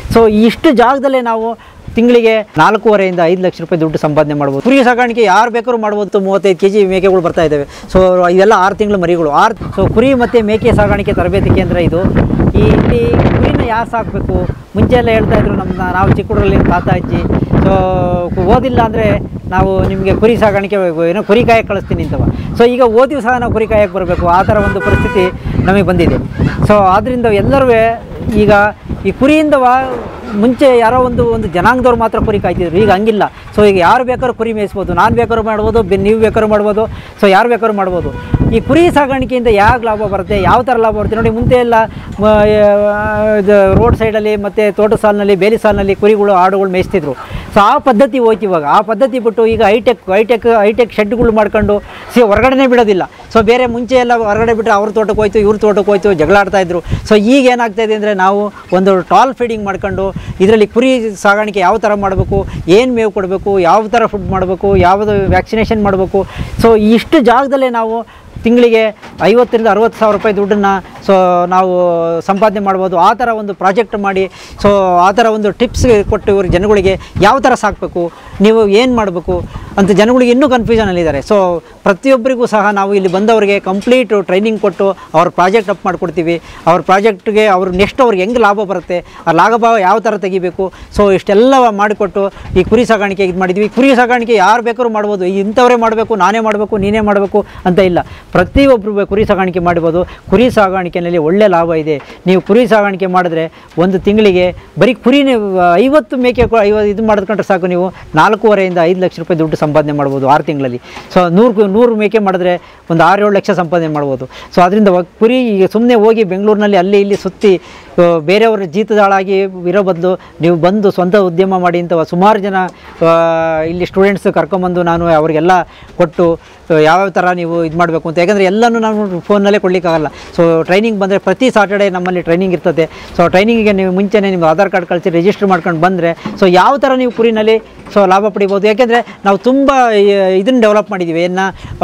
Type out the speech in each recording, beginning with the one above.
so ಇಷ್ಟು ಜಾಗದಲ್ಲೇ ನಾವು ತಿಂಗಳಿಗೆ ನಾಲ್ಕೂವರೆಯಿಂದ ಐದು ಲಕ್ಷ ರೂಪಾಯಿ ದುಡ್ಡು ಸಂಪಾದನೆ ಮಾಡ್ಬೋದು ಕುರಿ ಸಾಗಾಣಿಕೆ ಯಾರು ಬೇಕಾದ್ರೂ ಮಾಡ್ಬೋದು ಮೂವತ್ತೈದು ಕೆ ಜಿ ಮೇಕೆಗಳು ಬರ್ತಾ ಇದ್ದಾವೆ ಸೊ ಇವೆಲ್ಲ ಆರು ತಿಂಗಳ ಮರಿಗಳು ಆರು ಸೊ ಕುರಿ ಮತ್ತು ಮೇಕೆ ಸಾಗಾಣಿಕೆ ತರಬೇತಿ ಕೇಂದ್ರ ಇದು ಈ ಇಲ್ಲಿ ಕುರಿನ ಯಾರು ಸಾಕಬೇಕು ಮುಂಚೆ ಎಲ್ಲ ಹೇಳ್ತಾ ಇದ್ರು ನಮ್ಮ ನಾವು ಚಿಕ್ಕ ಹುಡುಗರಲ್ಲಿ ತಾತ ಅಜ್ಜಿ ಸೊ ಓದಿಲ್ಲ ಅಂದರೆ ನಾವು ನಿಮಗೆ ಕುರಿ ಸಾಗಾಣಿಕೆ ಏನೋ ಕುರಿ ಕಾಯಕ್ಕೆ ಕಳಿಸ್ತೀನಿ ಅಂತವ ಸೊ ಈಗ ಓದಿಯೂ ಸಹ ನಾವು ಕುರಿ ಕಾಯಕ್ಕೆ ಬರಬೇಕು ಆ ಥರ ಒಂದು ಪರಿಸ್ಥಿತಿ ನಮಗೆ ಬಂದಿದೆ ಸೊ ಆದ್ದರಿಂದ ಎಲ್ಲರೂ ಈಗ ಈ ಕುರಿಯಿಂದ ವಾ- ಮುಂಚೆ ಯಾರೋ ಒಂದು ಒಂದು ಜನಾಂಗದವ್ರು ಮಾತ್ರ ಕುರಿ ಕಾಯ್ತಿದ್ರು ಈಗ ಹಂಗಿಲ್ಲ ಸೊ ಈಗ ಯಾರು ಬೇಕಾದ್ರೂ ಕುರಿ ಮೇಯಿಸ್ಬೋದು ನಾನು ಬೇಕಾದ್ರೂ ಮಾಡ್ಬೋದು ಬೆ- ನೀವು ಬೇಕಾದ್ರೂ ಮಾಡ್ಬೋದು ಸೊ ಯಾರು ಬೇಕಾದ್ರೂ ಮಾಡ್ಬೋದು ಈ ಕುರಿ ಸಾಗಾಣಿಕೆಯಿಂದ ಯಾವ ಲಾಭ ಬರುತ್ತೆ ಯಾವ ಥರ ಲಾಭ ಬರುತ್ತೆ ನೋಡಿ ಮುಂದೆ ಎಲ್ಲ ಮ, ಆ, ಇದು ರೋಡ್ ಸೈಡಲ್ಲಿ ಮತ್ತು ತೋಟ ಸಾಲಿನಲ್ಲಿ ಬೇಲಿ ಸಾಲಿನಲ್ಲಿ ಕುರಿಗಳು ಆಡುಗಳು ಮೇಯಿಸ್ತಿದ್ರು ಸೊ ಆ ಪದ್ಧತಿ ಹೋಯ್ತು ಇವಾಗ ಆ ಪದ್ಧತಿ ಬಿಟ್ಟು ಈಗ ಹೈಟೆಕ್ ಹೈಟೆಕ್ ಹೈಟೆಕ್ ಶೆಡ್ಗಳು ಮಾಡ್ಕೊಂಡು ಸಿ ಹೊರಗಡೆನೇ ಬಿಡೋದಿಲ್ಲ ಸೊ ಬೇರೆ ಮುಂಚೆ ಎಲ್ಲ ಹೊರಗಡೆ ಬಿಟ್ಟರೆ ಅವ್ರ ತೋಟಕ್ಕೆ ಹೋಯ್ತು ಇವ್ರ ತೋಟಕ್ಕೆ ಹೋಯ್ತು ಜಗಳ ಆಡ್ತಾ ಇದ್ರು ಸೊ ಈಗ ಏನಾಗ್ತಾ ಇದೆ ಅಂದರೆ ನಾವು ಒಂದು ಟಾಲ್ ಫೀಡಿಂಗ್ ಮಾಡ್ಕೊಂಡು ಇದರಲ್ಲಿ ಕುರಿ ಸಾಗಾಣಿಕೆ ಯಾವ ಥರ ಮಾಡಬೇಕು ಏನು ಮೇವು ಕೊಡಬೇಕು ಯಾವ ಥರ ಫುಡ್ ಮಾಡಬೇಕು ಯಾವುದು ವ್ಯಾಕ್ಸಿನೇಷನ್ ಮಾಡಬೇಕು ಸೊ ಇಷ್ಟು ಜಾಗದಲ್ಲೇ ನಾವು ತಿಂಗಳಿಗೆ ಐವತ್ತರಿಂದ ಅರವತ್ತು ಸಾವಿರ ರೂಪಾಯಿ ದುಡ್ಡನ್ನು ಸೊ ನಾವು ಸಂಪಾದನೆ ಮಾಡ್ಬೋದು ಆ ಥರ ಒಂದು ಪ್ರಾಜೆಕ್ಟ್ ಮಾಡಿ ಸೊ ಆ ಥರ ಒಂದು ಟಿಪ್ಸ್ ಕೊಟ್ಟು ಇವ್ರ ಜನಗಳಿಗೆ ಯಾವ ಥರ ಸಾಕಬೇಕು ನೀವು ಏನು ಮಾಡಬೇಕು ಅಂತ ಜನಗಳಿಗೆ ಇನ್ನೂ ಕನ್ಫ್ಯೂಷನಲ್ಲಿದ್ದಾರೆ ಸೊ ಪ್ರತಿಯೊಬ್ಬರಿಗೂ ಸಹ ನಾವು ಇಲ್ಲಿ ಬಂದವರಿಗೆ ಕಂಪ್ಲೀಟ್ ಟ್ರೈನಿಂಗ್ ಕೊಟ್ಟು ಅವ್ರ ಪ್ರಾಜೆಕ್ಟ್ ಅಪ್ ಮಾಡಿಕೊಡ್ತೀವಿ ಅವ್ರ ಪ್ರಾಜೆಕ್ಟ್ಗೆ ಅವ್ರು ನೆಕ್ಸ್ಟ್ ಅವ್ರಿಗೆ ಹೆಂಗೆ ಲಾಭ ಬರುತ್ತೆ ಆ ಲಾಭ ಯಾವ ಥರ ತೆಗಿಬೇಕು ಸೊ ಇಷ್ಟೆಲ್ಲ ಮಾಡಿಕೊಟ್ಟು ಈ ಕುರಿ ಸಾಗಾಣಿಕೆ ಇದು ಮಾಡಿದ್ವಿ ಕುರಿ ಸಾಗಾಣಿಕೆ ಯಾರು ಬೇಕಾದ್ರೂ ಮಾಡ್ಬೋದು ಈ ಇಂಥವರೇ ಮಾಡಬೇಕು ನಾನೇ ಮಾಡಬೇಕು ನೀನೇ ಮಾಡಬೇಕು ಅಂತ ಇಲ್ಲ ಪ್ರತಿಯೊಬ್ಬರು ಕುರಿ ಸಾಗಾಣಿಕೆ ಮಾಡ್ಬೋದು ಕುರಿ ಸಾಗಾಣಿಕೆಯಲ್ಲಿ ಒಳ್ಳೆ ಲಾಭ ಇದೆ ನೀವು ಕುರಿ ಸಾಗಾಣಿಕೆ ಮಾಡಿದ್ರೆ ಒಂದು ತಿಂಗಳಿಗೆ ಬರೀ ಕುರಿನೇ ಐವತ್ತು ಮೇಕೆ ಕೊ- ಐವತ್ತು ಇದು ಮಾಡಿದ್ಕೊಂಡ್ರೆ ಸಾಕು ನೀವು ನಾಲ್ಕೂವರೆಯಿಂದ ಐದು ಲಕ್ಷ ರೂಪಾಯಿ ದುಡ್ಡು ಸಂಪಾದನೆ ಮಾಡ್ಬೋದು ಆರು ತಿಂಗಳಲ್ಲಿ ಸೊ ನೂರು ನೂರು ಮೇಕೆ ಮಾಡಿದ್ರೆ ಒಂದು ಆರು ಏಳು ಲಕ್ಷ ಸಂಪಾದನೆ ಮಾಡ್ಬೋದು ಸೊ ಅದರಿಂದ ವ- ಕುರಿ ಈಗ ಸುಮ್ಮನೆ ಹೋಗಿ ಬೆಂಗಳೂರಿನಲ್ಲಿ ಅಲ್ಲಿ ಇಲ್ಲಿ ಸುತ್ತಿ ಆ, ಬೇರೆಯವ್ರ ಜೀತದಾಳಾಗಿ ಇರೋ ಬದಲು ನೀವು ಬಂದು ಸ್ವಂತ ಉದ್ಯಮ ಮಾಡಿ ಅಂತ ಸುಮಾರು ಜನ ಆ, ಇಲ್ಲಿ ಸ್ಟೂಡೆಂಟ್ಸ್ ಕರ್ಕೊಂಬಂದು ನಾನು ಅವರಿಗೆಲ್ಲ ಕೊಟ್ಟು ಆ, ಯಾವ್ಯಾವ ಥರ ನೀವು ಇದು ಮಾಡಬೇಕು ಅಂತ ಯಾಕಂದರೆ ಎಲ್ಲನೂ ನಾವು ಫೋನಲ್ಲೇ ಕೊಡಲಿಕ್ಕಾಗಲ್ಲ ಸೊ ಟ್ರೈನಿಂಗ್ ಬಂದರೆ ಪ್ರತಿ ಸಾಟರ್ಡೆ ನಮ್ಮಲ್ಲಿ ಟ್ರೈನಿಂಗ್ ಇರ್ತದೆ ಸೊ ಟ್ರೈನಿಂಗಿಗೆ ನೀವು ಮುಂಚೆನೇ ನಿಮ್ಮ ಆಧಾರ್ ಕಾರ್ಡ್ ಕಳಿಸಿ ರಿಜಿಸ್ಟರ್ ಮಾಡ್ಕೊಂಡು ಬಂದರೆ ಸೊ ಯಾವ ಥರ ನೀವು ಕುರಿನಲ್ಲಿ ಸೊ ಲಾಭ ಪಡಿಬೋದು ಯಾಕೆಂದರೆ ನಾವು ತುಂಬ ಇದನ್ನು ಡೆವಲಪ್ ಮಾಡಿದ್ದೀವಿ ಏನು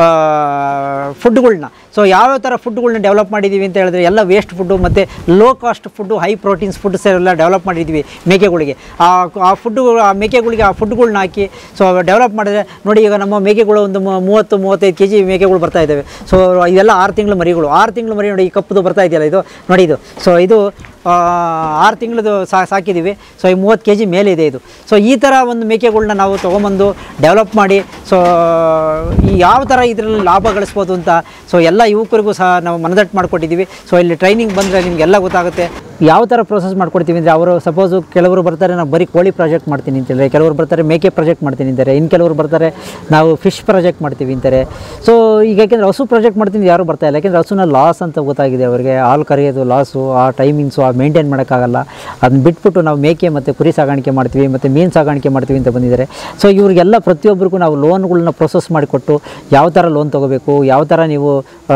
ಫುಡ್ಗಳ್ನ ಸೊ ಯಾವ್ಯಾವ ಥರ ಫುಡ್ಗಳ್ನ ಡೆವಲಪ್ ಮಾಡಿದ್ದೀವಿ ಅಂತ ಹೇಳಿದ್ರೆ ಎಲ್ಲ ವೇಸ್ಟ್ ಫುಡ್ಡು ಮತ್ತು low cost food high proteins foods ಎಲ್ಲ ಡೆವಲಪ್ ಮಾಡಿದ್ದೀವಿ ಮೇಕೆಗಳಿಗೆ ಆ ಆ ಫುಡ್ಡು ಆ ಮೇಕೆಗಳಿಗೆ ಆ ಫುಡ್ಗಳ್ನ ಹಾಕಿ ಸೊ ಡೆವಲಪ್ ಮಾಡಿದ್ರೆ ನೋಡಿ ಈಗ ನಮ್ಮ ಮೇಕೆಗಳು ಒಂದು ಮೂ- ಮೂವತ್ತು ಮೂವತ್ತೈದು ಕೆ ಜಿ ಮೇಕೆಗಳು ಬರ್ತಾ ಇದ್ದಾವೆ ಸೊ ಇವೆಲ್ಲ ಆರು ತಿಂಗಳು ಮರಿಗಳು ಆರು ತಿಂಗಳು ಮರಿ ನೋಡಿ ಈ ಕಪ್ಪದು ಬರ್ತಾ ಇದೆಯಲ್ಲ ಇದು ನೋಡಿ ಇದು ಸೊ ಇದು ಆ, ಆರು ತಿಂಗಳದು ಸಾ ಸಾಕಿದ್ದೀವಿ ಸೊ ಈ ಮೂವತ್ತು ಕೆ ಜಿ ಮೇಲೆ ಇದೆ ಇದು ಸೊ ಈ ಥರ ಒಂದು ಮೇಕೆಗಳ್ನ ನಾವು ತೊಗೊಂಬಂದು ಡೆವಲಪ್ ಮಾಡಿ ಸೊ ಈ ಯಾವ ಥರ ಇದರಲ್ಲಿ ಲಾಭ ಗಳಿಸ್ಬೋದು ಅಂತ ಸೊ ಎಲ್ಲ ಯುವಕರಿಗೂ ಸಹ ನಾವು ಮನದಟ್ಟು ಮಾಡಿಕೊಟ್ಟಿದ್ದೀವಿ ಸೊ ಇಲ್ಲಿ ಟ್ರೈನಿಂಗ್ ಬಂದರೆ ನಿಮಗೆಲ್ಲ ಗೊತ್ತಾಗುತ್ತೆ ಯಾವ ಥರ ಪ್ರೋಸೆಸ್ ಮಾಡ್ಕೊಡ್ತೀವಿ ಅಂದರೆ ಅವರು ಸಪೋಸು ಕೆಲವರು ಬರ್ತಾರೆ ನಾವು ಬರೀ ಕೋಳಿ ಪ್ರಾಜೆಕ್ಟ್ ಮಾಡ್ತೀನಿ ಅಂತಾರೆ ಕೆಲವರು ಬರ್ತಾರೆ ಮೇಕೆ ಪ್ರಾಜೆಕ್ಟ್ ಮಾಡ್ತೀನಿ ಅಂತಾರೆ ಇನ್ನು ಕೆಲವರು ಬರ್ತಾರೆ ನಾವು ಫಿಶ್ ಪ್ರಾಜೆಕ್ಟ್ ಮಾಡ್ತೀವಿ ಅಂತಾರೆ ಸೊ ಈಗ ಯಾಕೆಂದರೆ ಹಸು ಪ್ರಾಜೆಕ್ಟ್ ಮಾಡ್ತೀನಿ ಯಾರು ಬರ್ತಾ ಇಲ್ಲ ಯಾಕೆಂದರೆ ಹಸುನ ಲಾಸ್ ಅಂತ ಗೊತ್ತಾಗಿದೆ ಅವರಿಗೆ ಹಾಲು ಕರೆಯೋದು ಲಾಸು ಆ ಟೈಮಿಂಗ್ಸು ಆ ಮೇಂಟೈನ್ ಮಾಡೋಕ್ಕಾಗಲ್ಲ ಅದನ್ನ ಬಿಟ್ಬಿಟ್ಟು ನಾವು ಮೇಕೆ ಮತ್ತು ಕುರಿ ಸಾಗಾಣಿಕೆ ಮಾಡ್ತೀವಿ ಮತ್ತು ಮೀನು ಸಾಗಾಣಿಕೆ ಮಾಡ್ತೀವಿ ಅಂತ ಬಂದಿದ್ದಾರೆ ಸೊ ಇವರಿಗೆಲ್ಲ ಪ್ರತಿಯೊಬ್ಬರಿಗೂ ನಾವು ಲೋನ್ಗಳನ್ನ ಪ್ರೊಸೆಸ್ ಮಾಡಿಕೊಟ್ಟು ಯಾವ ಥರ ಲೋನ್ ತೊಗೋಬೇಕು ಯಾವ ಥರ ನೀವು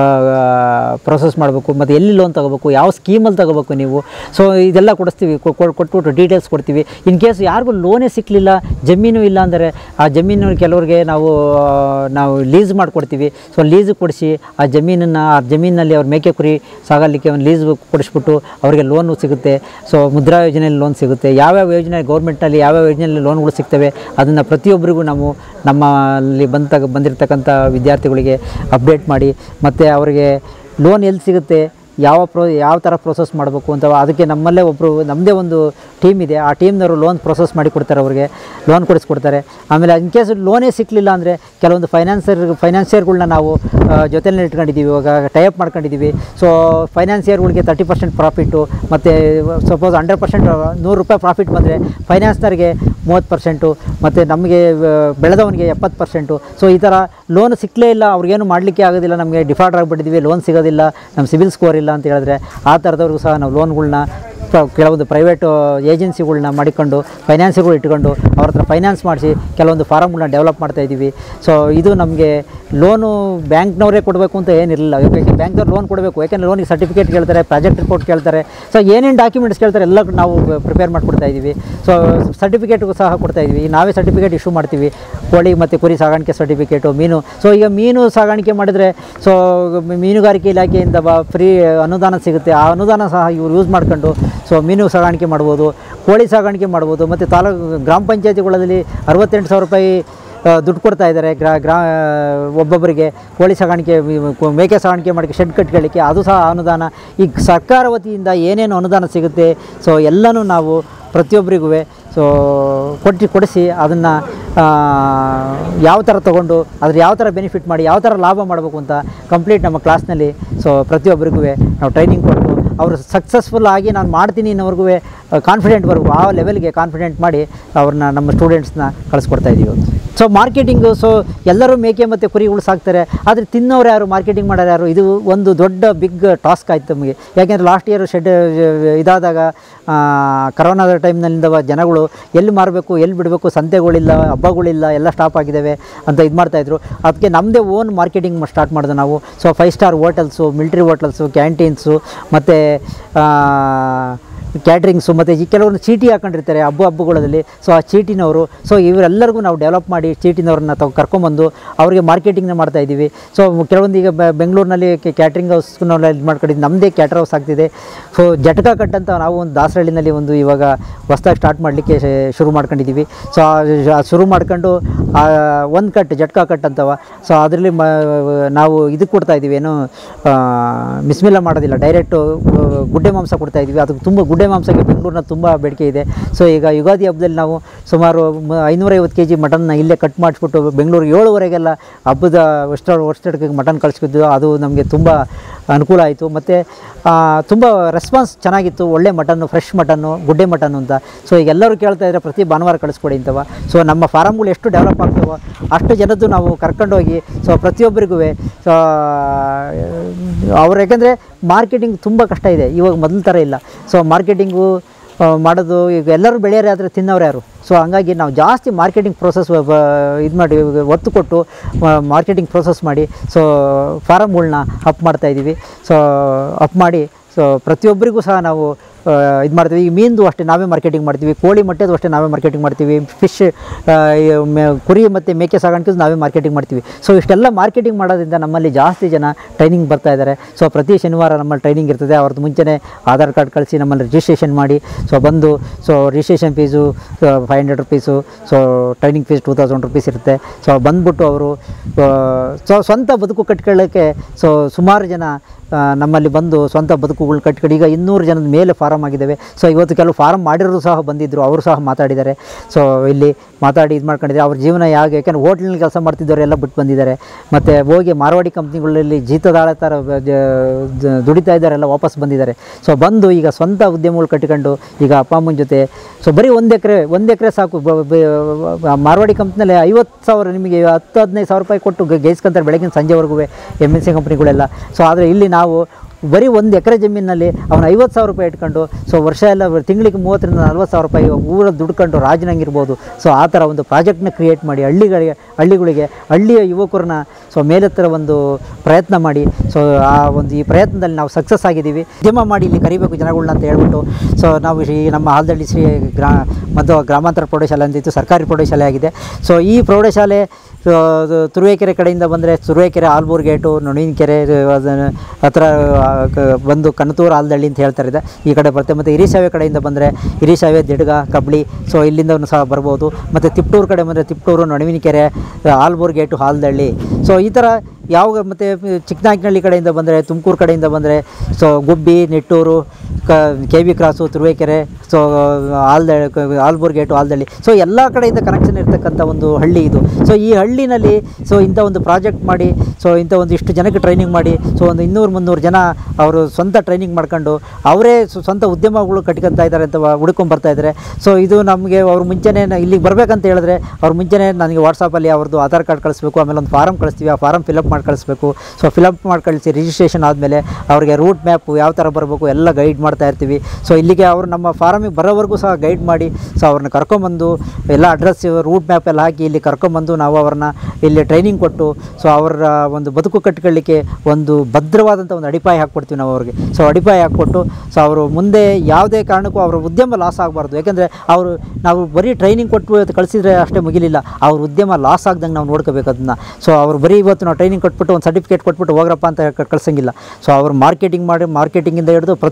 ಪ್ರೊಸೆಸ್ ಮಾಡಬೇಕು ಮತ್ತು ಎಲ್ಲಿ ಲೋನ್ ತೊಗೋಬೇಕು ಯಾವ ಸ್ಕೀಮಲ್ಲಿ ತೊಗೋಬೇಕು ನೀವು ಸೊ ಇದೆಲ್ಲ ಕೊಡಿಸ್ತೀವಿ ಕೊ- ಕೊ- ಕೊಟ್ಬಿಟ್ಟು ಡೀಟೇಲ್ಸ್ ಕೊಡ್ತೀವಿ ಇನ್ ಕೇಸ್ ಯಾರಿಗೂ ಲೋನೇ ಸಿಕ್ಕಲಿಲ್ಲ ಜಮೀನು ಇಲ್ಲ ಅಂದರೆ ಆ ಜಮೀನು ಕೆಲವ್ರಿಗೆ ನಾವು ನಾವು ಲೀಸ್ ಮಾಡಿಕೊಡ್ತೀವಿ ಸೊ ಲೀಸ್ ಕೊಡಿಸಿ ಆ ಜಮೀನನ್ನು ಆ ಜಮೀನಲ್ಲಿ ಅವ್ರ ಮೇಕೆ ಕುರಿ ಸಾಗಲಿಕ್ಕೆ ಒಂದು ಲೀಸ್ ಕೊಡಿಸ್ಬಿಟ್ಟು ಅವರಿಗೆ ಲೋನು ಸಿಗುತ್ತೆ ಸೊ ಮುದ್ರಾ ಯೋಜನೆಯಲ್ಲಿ ಲೋನ್ ಸಿಗುತ್ತೆ ಯಾವ್ಯಾವ ಯೋಜನೆ ಗೌರ್ಮೆಂಟ್ನಲ್ಲಿ ಯಾವ್ಯಾವ ಯೋಜನೆಯಲ್ಲಿ ಲೋನ್ಗಳು ಸಿಗ್ತವೆ ಅದನ್ನು ಪ್ರತಿಯೊಬ್ಬರಿಗೂ ನಾವು ನಮ್ಮಲ್ಲಿ ಬಂದ ಬಂದಿರತಕ್ಕಂಥ ವಿದ್ಯಾರ್ಥಿಗಳಿಗೆ ಅಪ್ಡೇಟ್ ಮಾಡಿ ಮತ್ತು ಅವರಿಗೆ ಲೋನ್ ಎಲ್ಲಿ ಸಿಗುತ್ತೆ ಯಾವ ಪ್ರೋ ಯಾವ ಥರ ಪ್ರೊಸೆಸ್ ಮಾಡಬೇಕು ಅಂತ ಅದಕ್ಕೆ ನಮ್ಮಲ್ಲೇ ಒಬ್ಬರು ನಮ್ಮದೇ ಒಂದು ಟೀಮ್ ಇದೆ ಆ ಟೀಮ್ನವರು ಲೋನ್ ಪ್ರೊಸೆಸ್ ಮಾಡಿ ಕೊಡ್ತಾರೆ ಅವ್ರಿಗೆ ಲೋನ್ ಕೊಡಿಸ್ಕೊಡ್ತಾರೆ ಆಮೇಲೆ ಇನ್ ಕೇಸ್ ಲೋನೇ ಸಿಕ್ಕಲಿಲ್ಲ ಅಂದರೆ ಕೆಲವೊಂದು ಫೈನಾನ್ಸರ್ ಫೈನಾನ್ಸಿಯರ್ಗಳನ್ನ ನಾವು ಜೊತೆಯಲ್ಲಿ ಇಟ್ಕೊಂಡಿದ್ದೀವಿ ಇವಾಗ ಟೈಅಪ್ ಮಾಡ್ಕೊಂಡಿದ್ದೀವಿ ಸೊ ಫೈನಾನ್ಸಿಯರ್ಗಳಿಗೆ ತರ್ಟಿ ಪರ್ಸೆಂಟ್ ಪ್ರಾಫಿಟ್ಟು ಮತ್ತು ಸಪೋಸ್ ಹಂಡ್ರೆಡ್ ಪರ್ಸೆಂಟ್ ನೂರು ರೂಪಾಯಿ ಪ್ರಾಫಿಟ್ ಬಂದರೆ ಫೈನಾನ್ಸ್ನವ್ರಿಗೆ ಮೂವತ್ತು ಪರ್ಸೆಂಟು ಮತ್ತು ನಮಗೆ ಆ, ಬೆಳೆದವನಿಗೆ ಎಪ್ಪತ್ತು ಪರ್ಸೆಂಟು ಸೊ ಈ ಥರ ಲೋನ್ ಸಿಕ್ಕಲೇ ಇಲ್ಲ ಅವ್ರಿಗೇನು ಮಾಡಲಿಕ್ಕೆ ಆಗೋದಿಲ್ಲ ನಮಗೆ ಡಿಫಾಲ್ಟ್ ಆಗಿಬಿಟ್ಟಿದ್ದೀವಿ ಲೋನ್ ಸಿಗೋದಿಲ್ಲ ನಮ್ಮ ಸಿಬಿಲ್ ಸ್ಕೋರ್ ಇಲ್ಲ ಅಂತ ಹೇಳಿದ್ರೆ ಆ ಥರದವ್ರಿಗೂ ಸಹ ನಾವು ಲೋನ್ಗಳ್ನ ಪ್ರ- ಕೆಲವೊಂದು ಪ್ರೈವೇಟ್ ಏಜೆನ್ಸಿಗಳ್ನ ಮಾಡಿಕೊಂಡು ಫೈನಾನ್ಸಿಗಳು ಇಟ್ಕೊಂಡು ಅವ್ರ ಹತ್ರ ಫೈನಾನ್ಸ್ ಮಾಡಿಸಿ ಕೆಲವೊಂದು ಫಾರಮ್ಗಳನ್ನ ಡೆವಲಪ್ ಮಾಡ್ತಾ ಇದ್ದೀವಿ ಸೊ ಇದು ನಮಗೆ ಲೋನು ಬ್ಯಾಂಕ್ನವರೇ ಕೊಡಬೇಕು ಅಂತ ಏನಿರಲಿಲ್ಲ ಯಾಕೆ ಬ್ಯಾಂಕ್ದವ್ರು ಲೋನ್ ಕೊಡಬೇಕು ಯಾಕೆಂದರೆ ಲೋನಿಗೆ ಸರ್ಟಿಫಿಕೇಟ್ ಕೇಳ್ತಾರೆ ಪ್ರಾಜೆಕ್ಟ್ ರಿಪೋರ್ಟ್ ಕೇಳ್ತಾರೆ ಸೊ ಏನೇನು ಡಾಕ್ಯುಮೆಂಟ್ಸ್ ಕೇಳ್ತಾರೆ ಎಲ್ಲ ನಾವು ಪ್ರಿಪೇರ್ ಮಾಡಿಕೊಡ್ತಾ ಇದ್ದೀವಿ ಸೊ ಸರ್ಟಿಫಿಕೇಟ್ಗೂ ಸಹ ಕೊಡ್ತಾ ಇದ್ದೀವಿ ನಾವೇ ಸರ್ಟಿಫಿಕೇಟ್ ಇಶ್ಯೂ ಮಾಡ್ತೀವಿ ಕೋಳಿ ಮತ್ತು ಕುರಿ ಸಾಗಾಣಿಕೆ ಸರ್ಟಿಫಿಕೇಟು ಮೀನು ಸೊ ಈಗ ಮೀನು ಸಾಗಾಣಿಕೆ ಮಾಡಿದರೆ ಸೊ ಮೀನುಗಾರಿಕೆ ಇಲಾಖೆಯಿಂದ ಬ ಫ್ರೀ ಅನುದಾನ ಸಿಗುತ್ತೆ ಆ ಅನುದಾನ ಸಹ ಇವ್ರು ಯೂಸ್ ಮಾಡ್ಕೊಂಡು ಸೊ ಮೀನು ಸಾಗಾಣಿಕೆ ಮಾಡ್ಬೋದು ಕೋಳಿ ಸಾಗಾಣಿಕೆ ಮಾಡ್ಬೋದು ಮತ್ತು ತಾಲೂಕು ಗ್ರಾಮ ಪಂಚಾಯತಿಗಳಲ್ಲಿ ಅರವತ್ತೆಂಟು ಸಾವಿರ ರೂಪಾಯಿ ಆ, ದುಡ್ಡು ಕೊಡ್ತಾ ಇದ್ದಾರೆ ಗ್ರಾ ಗ್ರಾ ಒಬ್ಬೊಬ್ಬರಿಗೆ ಕೋಳಿ ಸಾಗಾಣಿಕೆ ವಿ- ಕೊ- ಮೇಕೆ ಸಾಗಾಣಿಕೆ ಮಾಡೋಕ್ಕೆ ಶೆಡ್ ಕಟ್ಕೊಳ್ಳಿಕ್ಕೆ ಅದು ಸಹ ಅನುದಾನ ಈಗ ಸರ್ಕಾರ ವತಿಯಿಂದ ಏನೇನು ಅನುದಾನ ಸಿಗುತ್ತೆ ಸೊ ಎಲ್ಲನೂ ನಾವು ಪ್ರತಿಯೊಬ್ಬರಿಗೂ ಸೊ ಕೊಟ್ಟು ಕೊಡಿಸಿ ಅದನ್ನು ಯಾವ ಥರ ತೊಗೊಂಡು ಅದ್ರ ಯಾವ ಥರ ಬೆನಿಫಿಟ್ ಮಾಡಿ ಯಾವ ಥರ ಲಾಭ ಮಾಡಬೇಕು ಅಂತ ಕಂಪ್ಲೀಟ್ ನಮ್ಮ ಕ್ಲಾಸ್ನಲ್ಲಿ ಸೊ ಪ್ರತಿಯೊಬ್ಬರಿಗೂ ನಾವು ಟ್ರೈನಿಂಗ್ ಕೊಟ್ಟು ಅವರು ಸಕ್ಸಸ್ಫುಲ್ ಆಗಿ ನಾನು ಮಾಡ್ತೀನಿ ಅನ್ನೋರ್ಗೂ ಕಾನ್ಫಿಡೆಂಟ್ ಬರಬೇಕು ಆ ಲೆವೆಲ್ಗೆ ಕಾನ್ಫಿಡೆಂಟ್ ಮಾಡಿ ಅವ್ರನ್ನ ನಮ್ಮ ಸ್ಟೂಡೆಂಟ್ಸ್ನ ಕಳಿಸ್ಕೊಡ್ತಾ ಇದ್ದೀವಿ ಸೊ ಮಾರ್ಕೆಟಿಂಗು ಸೊ ಎಲ್ಲರೂ ಮೇಕೆ ಮತ್ತು ಕುರಿಗಳು ಸಾಕ್ತಾರೆ ಆದರೆ ತಿನ್ನೋರು ಯಾರು ಮಾರ್ಕೆಟಿಂಗ್ ಮಾಡೋರು ಯಾರು ಇದು ಒಂದು ದೊಡ್ಡ ಬಿಗ್ ಟಾಸ್ಕ್ ಆಯಿತು ನಮಗೆ ಯಾಕೆಂದರೆ ಲಾಸ್ಟ್ ಇಯರ್ ಶೆಡ್ ಇದಾದಾಗ ಆ, ಕರೋನಾದ ಟೈಮ್ನಲ್ಲಿಂದ ಜನಗಳು ಎಲ್ಲಿ ಮಾರಬೇಕು ಎಲ್ಲಿ ಬಿಡಬೇಕು ಸಂತೆಗಳಿಲ್ಲ ಹಬ್ಬಗಳಿಲ್ಲ ಎಲ್ಲ ಸ್ಟಾಪ್ ಆಗಿದ್ದಾವೆ ಅಂತ ಇದು ಮಾಡ್ತಾಯಿದ್ರು ಅದಕ್ಕೆ ನಮ್ಮದೇ ಓನ್ ಮಾರ್ಕೆಟಿಂಗ್ ಸ್ಟಾರ್ಟ್ ಮಾಡಿದೆ ನಾವು so five star hotels military hotels canteens ಮತ್ತು ಕ್ಯಾಟ್ರಿಂಗ್ಸು ಮತ್ತು ಈ ಕೆಲವೊಂದು ಚೀಟಿ ಹಾಕೊಂಡಿರ್ತಾರೆ ಹಬ್ಬ ಹಬ್ಬಗಳಲ್ಲಿ ಸೊ ಆ ಚೀಟಿನವರು ಸೊ ಇವರೆಲ್ಲರಿಗೂ ನಾವು ಡೆವಲಪ್ ಮಾಡಿ ಚೀಟಿನವ್ರನ್ನ ತಗೊ ಕರ್ಕೊಂಬಂದು ಅವರಿಗೆ ಮಾರ್ಕೆಟಿಂಗ್ನ ಮಾಡ್ತಾ ಇದ್ದೀವಿ ಸೊ ಕೆಲವೊಂದು ಈಗ ಬೆ- ಬೆಂಗಳೂರಿನಲ್ಲಿ ಕ್ಯಾಟ್ರಿಂಗ್ ಹೌಸ್ನೆಲ್ಲ ಇದು ಮಾಡ್ಕೊಂಡಿದ್ದು ನಮ್ಮದೇ ಕ್ಯಾಟರ್ ಹೌಸ್ ಆಗ್ತಿದೆ ಸೊ ಜಟಕ ಕಟ್ ಅಂತ ನಾವು ಒಂದು ದಾಸರಳ್ಳಿನಲ್ಲಿ ಒಂದು ಇವಾಗ ಹೊಸ್ದಾಗಿ ಸ್ಟಾರ್ಟ್ ಮಾಡಲಿಕ್ಕೆ ಶುರು ಮಾಡ್ಕೊಂಡಿದ್ದೀವಿ ಸೊ ಆ ಶುರು ಮಾಡ್ಕೊಂಡು ಒಂದು ಕಟ್ ಜಟ್ಕಾ ಕಟ್ ಅಂತವ ಸೊ ಅದರಲ್ಲಿ ಮ ನಾವು ಇದು ಕೊಡ್ತಾ ಇದ್ದೀವಿ ಏನು ಆ, ಮಿಸ್ಮಿಲ್ಲ ಮಾಡೋದಿಲ್ಲ ಡೈರೆಕ್ಟು ಗುಡ್ಡೆ ಮಾಂಸ ಕೊಡ್ತಾ ಇದ್ದೀವಿ ಅದಕ್ಕೆ ತುಂಬ ಗುಡ್ಡೆ ಮಾಂಸಕ್ಕೆ ಬೆಂಗಳೂರಿನ ತುಂಬ ಬೇಡಿಕೆ ಇದೆ ಸೊ ಈಗ ಯುಗಾದಿ ಹಬ್ಬದಲ್ಲಿ ನಾವು ಸುಮಾರು ಮ- ಐನೂರೈವತ್ತು ಕೆ ಜಿ ಮಟನ್ನ ಇಲ್ಲೇ ಕಟ್ ಮಾಡಿಸ್ಬಿಟ್ಟು ಬೆಂಗಳೂರಿಗೆ ಏಳುವರೆಗೆಲ್ಲ ಹಬ್ಬದ ವರ್ಷ ವರ್ಷಕ್ಕೆ ಮಟನ್ ಕಳಿಸ್ಕಿದ್ದು ಅದು ನಮಗೆ ತುಂಬ ಅನುಕೂಲ ಆಯಿತು ಮತ್ತು ತುಂಬ ರೆಸ್ಪಾನ್ಸ್ ಚೆನ್ನಾಗಿತ್ತು ಒಳ್ಳೆ ಮಟನ್ನು ಫ್ರೆಶ್ ಮಟನ್ನು ಗುಡ್ಡೆ ಮಟನ್ನು ಅಂತ ಸೊ ಈಗ ಎಲ್ಲರೂ ಕೇಳ್ತಾ ಇದ್ದಾರೆ ಪ್ರತಿ ಭಾನುವಾರ ಕಳಿಸ್ಕೊಡಿ ಅಂತವ ಸೊ ನಮ್ಮ ಫಾರಮ್ಗಳು ಎಷ್ಟು ಡೆವಲಪ್ ಆಗ್ತವೋ ಅಷ್ಟು ಜನದ್ದು ನಾವು ಕರ್ಕೊಂಡೋಗಿ ಸೊ ಪ್ರತಿಯೊಬ್ಬರಿಗೂ ಸೊ ಅವ್ರು ಯಾಕೆಂದರೆ ಮಾರ್ಕೆಟಿಂಗ್ ತುಂಬ ಕಷ್ಟ ಇದೆ ಇವಾಗ ಮೊದಲ ಥರ ಇಲ್ಲ ಸೊ ಮಾರ್ಕೆಟಿಂಗು ಆ, ಮಾಡೋದು ಈಗ ಎಲ್ಲರೂ ಬೆಳೆಯೋರು ಆದರೆ ತಿನ್ನೋರು ಯಾರು ಸೊ ಹಂಗಾಗಿ ನಾವು ಜಾಸ್ತಿ ಮಾರ್ಕೆಟಿಂಗ್ ಪ್ರೋಸೆಸ್ ಇದು ಮಾಡಿ ಒತ್ತು ಕೊಟ್ಟು ಮಾರ್ಕೆಟಿಂಗ್ ಪ್ರೋಸೆಸ್ ಮಾಡಿ ಸೊ ಫಾರಮ್ಗಳ್ನ ಅಪ್ ಮಾಡ್ತಾಯಿದ್ದೀವಿ ಸೊ ಅಪ್ ಮಾಡಿ ಸೊ ಪ್ರತಿಯೊಬ್ಬರಿಗೂ ಸಹ ನಾವು ಇದು ಮಾಡ್ತೀವಿ ಈಗ ಮೀನ್ದು ಅಷ್ಟೇ ನಾವೇ ಮಾರ್ಕೆಟಿಂಗ್ ಮಾಡ್ತೀವಿ ಕೋಳಿ ಮೊಟ್ಟೆದು ಅಷ್ಟೇ ನಾವೇ ಮಾರ್ಕೆಟಿಂಗ್ ಮಾಡ್ತೀವಿ ಫಿಶ್ ಕುರಿ ಮತ್ತು ಮೇಕೆ ಸಾಗಾಣಿಕೆ ನಾವೇ ಮಾರ್ಕೆಟಿಂಗ್ ಮಾಡ್ತೀವಿ ಸೊ ಇಷ್ಟೆಲ್ಲ ಮಾರ್ಕೆಟಿಂಗ್ ಮಾಡೋದ್ರಿಂದ ನಮ್ಮಲ್ಲಿ ಜಾಸ್ತಿ ಜನ ಟ್ರೈನಿಂಗ್ ಬರ್ತಾ ಇದ್ದಾರೆ ಸೊ ಪ್ರತಿ ಶನಿವಾರ ನಮ್ಮಲ್ಲಿ ಟ್ರೈನಿಂಗ್ ಇರ್ತದೆ ಅವ್ರದ್ದು ಮುಂಚೆನೇ ಆಧಾರ್ ಕಾರ್ಡ್ ಕಳಿಸಿ ನಮ್ಮಲ್ಲಿ ರಿಜಿಸ್ಟ್ರೇಷನ್ ಮಾಡಿ ಸೊ ಬಂದು so registration fees five hundred rupees so training fees two thousand rupees ಇರುತ್ತೆ ಸೊ ಬಂದ್ಬಿಟ್ಟು ಅವರು ಸೊ ಸ್ವಂತ ಬದುಕು ಕಟ್ಕೊಳ್ಳೋಕ್ಕೆ ಸೊ ಸುಮಾರು ಜನ ಆ, ನಮ್ಮಲ್ಲಿ ಬಂದು ಸ್ವಂತ ಬದುಕುಗಳು ಕಟ್ಕೊಂಡು ಈಗ ಇನ್ನೂರು ಜನದ ಮೇಲೆ ಫಾರಮ್ ಆಗಿದ್ದಾವೆ ಸೊ ಇವತ್ತು ಕೆಲವು ಫಾರಮ್ ಮಾಡಿರೋರು ಸಹ ಬಂದಿದ್ದರು ಅವರು ಸಹ ಮಾತಾಡಿದ್ದಾರೆ ಸೊ ಇಲ್ಲಿ ಮಾತಾಡಿ ಇದು ಮಾಡ್ಕೊಂಡಿದ್ದಾರೆ ಅವ್ರ ಜೀವನ ಹೇಗೆ ಯಾಕೆಂದ್ರೆ ಹೋಟ್ಲಲ್ಲಿ ಕೆಲಸ ಮಾಡ್ತಿದ್ದವರು ಎಲ್ಲ ಬಿಟ್ಟು ಬಂದಿದ್ದಾರೆ ಮತ್ತು ಹೋಗಿ ಮಾರವಾಡಿ ಕಂಪ್ನಿಗಳಲ್ಲಿ ಜೀತದಾಳ ಥರ ಬ- ಜ- ಜ- ದುಡಿತಾ ಇದ್ದಾರೆಲ್ಲ ವಾಪಸ್ ಬಂದಿದ್ದಾರೆ ಸೊ ಬಂದು ಈಗ ಸ್ವಂತ ಉದ್ಯಮಗಳು ಕಟ್ಟಿಕೊಂಡು ಈಗ ಅಪ್ಪ ಅಮ್ಮನ ಜೊತೆ ಸೊ ಬರೀ ಒಂದು ಎಕರೆ ಒಂದು ಎಕರೆ ಸಾಕು ಬ- ಬ- ಮಾರವಾಡಿ ಕಂಪ್ನಿಯಲ್ಲಿ ಐವತ್ತು ಸಾವಿರ ನಿಮಗೆ ಹತ್ತು ಹದಿನೈದು ಸಾವಿರ ರೂಪಾಯಿ ಕೊಟ್ಟು ಗ- ಗೈಸ್ಕೊಂತಾರೆ ಬೆಳಗಿನ ಸಂಜೆವರೆಗೂ ಎಮ್ ಎನ್ ಸಿ ಕಂಪ್ನಿಗಳೆಲ್ಲ ಸೊ ಆದರೆ ಇಲ್ಲಿ ನಾವು ಬರೀ ಒಂದು ಎಕರೆ ಜಮೀನಿನಲ್ಲಿ ಅವನು ಐವತ್ತು ಸಾವಿರ ರೂಪಾಯಿ ಇಟ್ಕೊಂಡು ಸೊ ವರ್ಷ ಎಲ್ಲ ತಿಂಗಳಿಗೆ ಮೂವತ್ತರಿಂದ ನಲ್ವತ್ತು ಸಾವಿರ ರೂಪಾಯಿ ಊರಲ್ಲಿ ದುಡ್ಕೊಂಡು ರಾಜನಂಗಿರ್ಬೋದು ಸೊ ಆ ಥರ ಒಂದು ಪ್ರಾಜೆಕ್ಟ್ನ ಕ್ರಿಯೇಟ್ ಮಾಡಿ ಹಳ್ಳಿಗಳಿಗೆ ಹಳ್ಳಿಗಳಿಗೆ ಹಳ್ಳಿಯ ಯುವಕರನ್ನ ಸೊ ಮೇಲೆತ್ತರ ಒಂದು ಪ್ರಯತ್ನ ಮಾಡಿ ಸೊ ಆ ಒಂದು ಈ ಪ್ರಯತ್ನದಲ್ಲಿ ನಾವು ಸಕ್ಸಸ್ ಆಗಿದ್ದೀವಿ ಉದ್ಯಮ ಮಾಡಿ ಇಲ್ಲಿ ಕರಿಬೇಕು ಜನಗಳನ್ನ ಅಂತ ಹೇಳ್ಬಿಟ್ಟು ಸೊ ನಾವು ಈ ನಮ್ಮ ಹಾಲ್ದಳ್ಳಿ ಶ್ರೀ ಗ್ರಾ ಮತ್ತು ಗ್ರಾಮಾಂತರ ಪ್ರೌಢಶಾಲೆ ಅಂತ ಇತ್ತು ಸರ್ಕಾರಿ ಪ್ರೌಢಶಾಲೆ ಆಗಿದೆ ಸೊ ಈ ಪ್ರೌಢಶಾಲೆ ಸೊ ಅದು ತುರುವೇಕೆರೆ ಕಡೆಯಿಂದ ಬಂದರೆ ತುರುವೇಕೆರೆ ಆಲ್ಬೂರ್ ಗೇಟು ನೊಣೀನ್ಕೆರೆ ಅದನ್ನ ಹತ್ರ ಆ, ಕ- ಬಂದು ಕಣತೂರು ಆಲ್ದಳ್ಳಿ ಅಂತ ಹೇಳ್ತಾರೆ ಇದೆ ಈ ಕಡೆ ಬರುತ್ತೆ ಮತ್ತು ಹಿರಿಸಾವೆ ಕಡೆಯಿಂದ ಬಂದರೆ ಹಿರಿಸಾವೆ ದಿಡ್ಗ ಕಬ್ಳಿ ಸೊ ಇಲ್ಲಿಂದ ಸಹ ಬರ್ಬೋದು ಮತ್ತು ತಿಪ್ಟೂರು ಕಡೆ ಬಂದರೆ ತಿಪ್ಟೂರು ನೊಣವಿನಕೆರೆ ಆಲ್ಬೂರ್ ಗೇಟು ಹಾಲ್ದಳ್ಳಿ ಸೊ ಈ ಥರ ಯಾವ ಮತ್ತು ಚಿಕ್ಕನಾಯಕನಹಳ್ಳಿ ಕಡೆಯಿಂದ ಬಂದರೆ ತುಮಕೂರು ಕಡೆಯಿಂದ ಬಂದರೆ ಸೊ ಗುಬ್ಬಿ ನಿಟ್ಟೂರು ಕ K V cross Turuvekere so ಆಲ್ದ ಆಲ್ಬೂರ್ ಗೇಟು ಆಲ್ದಳ್ಳಿ ಸೊ ಎಲ್ಲ ಕಡೆಯಿಂದ ಕನೆಕ್ಷನ್ ಇರ್ತಕ್ಕಂಥ ಒಂದು ಹಳ್ಳಿ ಇದು ಸೊ ಈ ಹಳ್ಳಿನಲ್ಲಿ ಸೊ ಇಂಥ ಒಂದು ಪ್ರಾಜೆಕ್ಟ್ ಮಾಡಿ ಸೊ ಇಂಥ ಒಂದು ಇಷ್ಟು ಜನಕ್ಕೆ ಟ್ರೈನಿಂಗ್ ಮಾಡಿ ಸೊ ಒಂದು ಇನ್ನೂರು ಮುನ್ನೂರು ಜನ ಅವರು ಸ್ವಂತ ಟ್ರೈನಿಂಗ್ ಮಾಡ್ಕೊಂಡು ಅವರೇ ಸ್ವ- ಸ್ವಂತ ಉದ್ಯಮಗಳು ಕಟ್ಕೊತಾ ಇದ್ದಾರೆ ಅಂತ ಹುಡ್ಕೊಂಡ್ ಬರ್ತಾ ಇದ್ದಾರೆ ಸೊ ಇದು ನಮಗೆ ಅವ್ರು ಮುಂಚೆನೇ ನ- ಇಲ್ಲಿಗೆ ಬರಬೇಕಂತ ಹೇಳಿದ್ರೆ ಅವ್ರು ಮುಂಚೆನೇ ನನಗೆ ವಾಟ್ಸಪ್ಪಲ್ಲಿ ಅವ್ರದ್ದು ಆಧಾರ್ ಕಾರ್ಡ್ ಕಳಿಸ್ಬೇಕು ಆಮೇಲೆ ಒಂದು ಫಾರಮ್ ಕಳಿಸ್ತೀವಿ ಆ ಫಾರಮ್ ಫಿಲಪ್ ಮಾಡಿ ಕಳಿಸ್ಬೇಕು ಸೊ ಫಿಲಪ್ ಮಾಡಿ ಕಳಿಸಿ ರಿಜಿಸ್ಟ್ರೇಷನ್ ಆದಮೇಲೆ ಅವ್ರಿಗೆ ರೂಟ್ ಮ್ಯಾಪು ಯಾವ ಥರ ಬರಬೇಕು ಎಲ್ಲ ಗೈಡ್ ಮಾಡ್ತಾ ಇರ್ತೀವಿ ಸೊ ಇಲ್ಲಿಗೆ ಅವರು ನಮ್ಮ ಫಾರಮಿಗೆ ಬರೋವರೆಗೂ ಸಹ ಗೈಡ್ ಮಾಡಿ ಸೊ ಅವ್ರನ್ನ ಕರ್ಕೊಂಬಂದು ಎಲ್ಲ ಅಡ್ರೆಸ್ ರೂಟ್ ಮ್ಯಾಪ್ ಎಲ್ಲ ಹಾಕಿ ಇಲ್ಲಿ ಕರ್ಕೊಂಬಂದು ನಾವು ಅವ್ರನ್ನ ಇಲ್ಲಿ ಟ್ರೈನಿಂಗ್ ಕೊಟ್ಟು ಸೊ ಅವರ ಒಂದು ಬದುಕು ಕಟ್ಕೊಳ್ಳಿಕ್ಕೆ ಒಂದು ಭದ್ರವಾದಂಥ ಒಂದು ಅಡಿಪಾಯ ಹಾಕ್ಕೊಡ್ತೀವಿ ನಾವು ಅವ್ರಿಗೆ ಸೊ ಅಡಿಪಾಯ ಹಾಕ್ಕೊಟ್ಟು ಸೊ ಅವರು ಮುಂದೆ ಯಾವುದೇ ಕಾರಣಕ್ಕೂ ಅವರ ಉದ್ಯಮ ಲಾಸ್ ಆಗಬಾರ್ದು ಯಾಕೆಂದರೆ ಅವರು ನಾವು ಬರೀ ಟ್ರೈನಿಂಗ್ ಕೊಟ್ಟು ಇವತ್ತು ಕಳಿಸಿದ್ರೆ ಅಷ್ಟೇ ಮುಗಿಲಿಲ್ಲ ಅವ್ರ ಉದ್ಯಮ ಲಾಸ್ ಆಗ್ದಂಗೆ ನಾವು ನೋಡ್ಕೋಬೇಕು ಅದನ್ನು ಸೊ ಅವ್ರು ಬರೀ ಇವತ್ತು ನಾವು ಟ್ರೈನಿಂಗ್ ಕೊಟ್ಬಿಟ್ಟು ಒಂದು ಸರ್ಟಿಫಿಕೇಟ್ ಕೊಟ್ಬಿಟ್ಟು ಹೋಗ್ರಪ್ಪ ಅಂತ ಕ- ಕಳ್ಸಂಗಿಲ್ಲ ಸೊ ಅವ್ರು ಮಾರ್ಕೆಟಿಂಗ್ ಮಾಡಿ ಮಾರ್ಕೆಟಿಂಗಿಂದ ಹಿಡಿದು ಪ್ರತಿಯೊಂದನ್ನು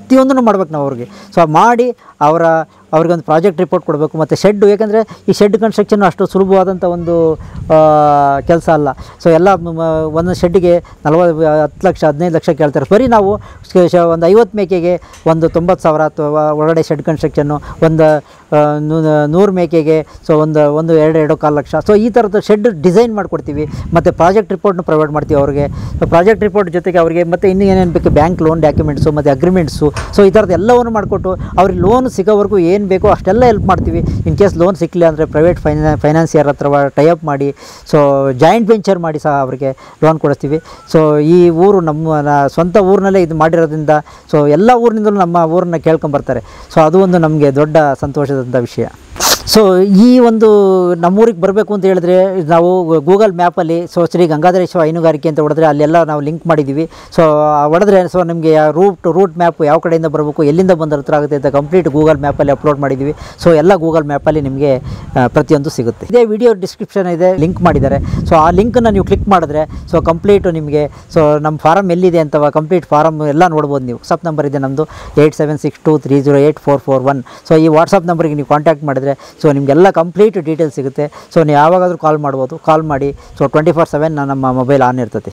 ಮಾಡ್ಬೇಕು ನಾವು ಅವ್ರಿಗೆ ಸೊ ಮಾಡಿ ಅವರ ಅವ್ರಿಗೊಂದು ಪ್ರಾಜೆಕ್ಟ್ ರಿಪೋರ್ಟ್ ಕೊಡಬೇಕು ಮತ್ತು ಶೆಡ್ಡು ಯಾಕಂದರೆ ಈ ಶೆಡ್ ಕನ್ಸ್ಟ್ರಕ್ಷನ್ ಅಷ್ಟು ಸುಲಭವಾದಂಥ ಒಂದು ಕೆಲಸ ಅಲ್ಲ ಸೊ ಎಲ್ಲ ಮ- ಮ- ಒಂದೊಂದು ಶೆಡ್ಡಿಗೆ ನಲ್ವತ್ತು ಹತ್ತು ಲಕ್ಷ ಹದಿನೈದು ಲಕ್ಷ ಕೇಳ್ತಾರೆ ಬರೀ ನಾವು ಶ- ಶ- ಒಂದು ಐವತ್ತು ಮೇಕೆಗೆ ಒಂದು ತೊಂಬತ್ತು ಸಾವಿರ ಅಥವಾ ಒಳಗಡೆ ಶೆಡ್ ಕನ್ಸ್ಟ್ರಕ್ಷನ್ನು ಒಂದು ಆ, ನೂ- ನೂರು ಮೇಕೆಗೆ ಸೊ ಒಂದು ಒಂದು ಎರಡು ಎರಡು ಕಾಲು ಲಕ್ಷ ಸೊ ಈ ಥರದ ಶೆಡ್ ಡಿಸೈನ್ ಮಾಡಿಕೊಡ್ತೀವಿ ಮತ್ತು ಪ್ರಾಜೆಕ್ಟ್ ರಿಪೋರ್ಟ್ನ ಪ್ರೊವೈಡ್ ಮಾಡ್ತೀವಿ ಅವ್ರಿಗೆ ಪ್ರಾಜೆಕ್ಟ್ ರಿಪೋರ್ಟ್ ಜೊತೆಗೆ ಅವರಿಗೆ ಮತ್ತು ಇನ್ನೂ ಏನೇನು ಬೇಕು ಬ್ಯಾಂಕ್ ಲೋನ್ ಡಾಕ್ಯುಮೆಂಟ್ಸು ಮತ್ತು ಅಗ್ರಿಮೆಂಟ್ಸು ಸೊ ಈ ಥರದ್ದು ಎಲ್ಲವನ್ನು ಮಾಡಿಕೊಟ್ಟು ಅವ್ರಿಗೆ ಲೋನ್ ಸಿಗೋವರೆಗೂ ಏನು ಬೇಕೋ ಅಷ್ಟೆಲ್ಲ ಹೆಲ್ಪ್ ಮಾಡ್ತೀವಿ ಇನ್ ಕೇಸ್ ಲೋನ್ ಸಿಕ್ಕಲಿಲ್ಲ ಅಂದರೆ ಪ್ರೈವೇಟ್ ಫೈನಾ ಫೈನಾನ್ಸಿಯರ್ ಹತ್ರ ಟೈಅಪ್ ಮಾಡಿ ಸೊ ಜಾಯಿಂಟ್ ವೆಂಚರ್ ಮಾಡಿ ಸಹ ಅವರಿಗೆ ಲೋನ್ ಕೊಡಿಸ್ತೀವಿ ಸೊ ಈ ಊರು ನಮ್ಮ ನ- ಸ್ವಂತ ಊರಿನಲ್ಲೇ ಇದು ಮಾಡಿರೋದ್ರಿಂದ ಸೊ ಎಲ್ಲ ಊರಿನಿಂದಲೂ ನಮ್ಮ ಊರನ್ನ ಕೇಳ್ಕೊಂಬರ್ತಾರೆ ಸೊ ಅದು ಒಂದು ನಮಗೆ ದೊಡ್ಡ ಸಂತೋಷದಂಥ ವಿಷಯ ಸೊ ಈ ಒಂದು ನಮ್ಮೂರಿಗೆ ಬರಬೇಕು ಅಂತ ಹೇಳಿದ್ರೆ ನಾವು ಗೂಗಲ್ ಮ್ಯಾಪಲ್ಲಿ ಸೊ ಶ್ರೀ ಗಂಗಾಧರೇಶ್ವರ ಹೈನುಗಾರಿಕೆ ಅಂತ ಹೊಡೆದ್ರೆ ಅಲ್ಲೆಲ್ಲ ನಾವು ಲಿಂಕ್ ಮಾಡಿದ್ದೀವಿ ಸೊ ಹೊಡೆದ್ರೆ ಸೊ ನಿಮಗೆ ರೂಟ್ ರೂಟ್ ಮ್ಯಾಪ್ ಯಾವ ಕಡೆಯಿಂದ ಬರಬೇಕು ಎಲ್ಲಿಂದ ಬಂದ ಹತ್ರ ಆಗುತ್ತೆ ಅಂತ ಕಂಪ್ಲೀಟ್ ಗೂಗಲ್ ಮ್ಯಾಪಲ್ಲಿ ಅಪ್ಲೋಡ್ ಮಾಡಿದ್ದೀವಿ ಸೊ ಎಲ್ಲ ಗೂಗಲ್ ಮ್ಯಾಪಲ್ಲಿ ನಿಮಗೆ ಆ, ಪ್ರತಿಯೊಂದು ಸಿಗುತ್ತೆ ಇದೇ ವಿಡಿಯೋ ಡಿಸ್ಕ್ರಿಪ್ಷನ್ ಇದೆ ಲಿಂಕ್ ಮಾಡಿದ್ದಾರೆ ಸೊ ಆ ಲಿಂಕನ್ನು ನೀವು ಕ್ಲಿಕ್ ಮಾಡಿದ್ರೆ ಸೊ ಕಂಪ್ಲೀಟು ನಿಮಗೆ ಸೊ ನಮ್ಮ ಫಾರಮ್ ಎಲ್ಲಿದೆ ಅಂತ ಕಂಪ್ಲೀಟ್ ಫಾರಮ್ ಎಲ್ಲ ನೋಡ್ಬೋದು ನೀವು ವಾಟ್ಸಪ್ ನಂಬರ್ ಇದೆ ನಮ್ಮದು eight seven six two three zero eight four four one so ಈ ವಾಟ್ಸಪ್ ನಂಬರಿಗೆ ನೀವು ಕಾಂಟ್ಯಾಕ್ಟ್ ಮಾಡಿದ್ರೆ ಸೊ ನಿಮಗೆಲ್ಲ ಕಂಪ್ಲೀಟ್ ಡೀಟೇಲ್ಸ್ ಸಿಗುತ್ತೆ ಸೊ ನೀವು ಯಾವಾಗಾದರೂ ಕಾಲ್ ಮಾಡ್ಬೋದು ಕಾಲ್ ಮಾಡಿ ಸೊ ಟ್ವೆಂಟಿ ಫೋರ್ ಸೆವೆನ್ ನಮ್ಮ ಮೊಬೈಲ್ ಆನ್ ಇರ್ತದೆ